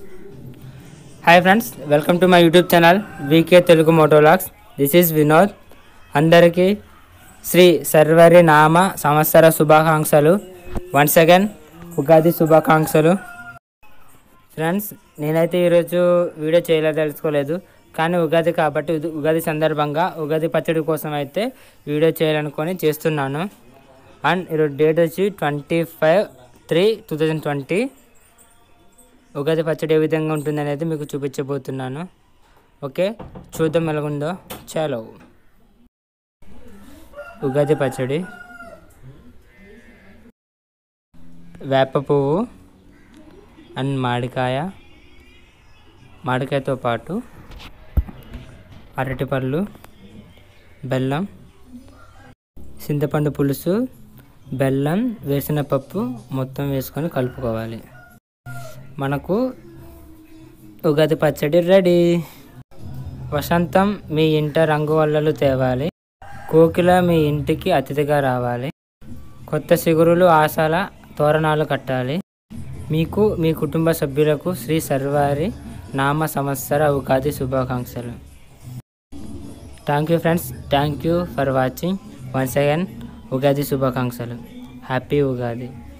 hi friends welcome to my YouTube channel VK Telugu motologs this is Vinod అందరికీ శ్రీ సర్వరి నామ సంవత్సర శుభాకాంక్షలు వన్స్ అగైన్ ఉగాది శుభాకాంక్షలు ఫ్రెండ్స్ నేనైతే ఈరోజు వీడియో చేయలేదలుచుకోలేదు కానీ ఉగాది కాబట్టి ఉద- ఉగాది సందర్భంగా ఉగాది పచ్చడి కోసం అయితే వీడియో చేయాలనుకొని చేస్తున్నాను అండ్ ఈరోజు డేట్ వచ్చి twenty five three two thousand twenty Ugadi పచ్చడి ఏ విధంగా ఉంటుంది అనేది మీకు చూపించబోతున్నాను ఓకే చూద్దాం ఎలాగుందో చాలో ఉగాది పచ్చడి వేప పువ్వు అండ్ మామిడికాయ మామిడికాయతో పాటు అరటిపళ్ళు బెల్లం చింతపండు పులుసు బెల్లం వేసిన పప్పు మొత్తం వేసుకొని కలుపుకోవాలి మనకు ఉగాది పచ్చడి రెడీ వసంతం మీ ఇంట రంగు వల్లలు తేవాలి కోకిల మీ ఇంటికి అతిథిగా రావాలి కొత్త చిగురులు ఆశల తోరణాలు కట్టాలి మీకు మీ కుటుంబ సభ్యులకు శ్రీ సర్వారి నామ సంవత్సర ఉగాది శుభాకాంక్షలు thank you friends thank you for watching once again Ugadi శుభాకాంక్షలు హ్యాపీ ఉగాది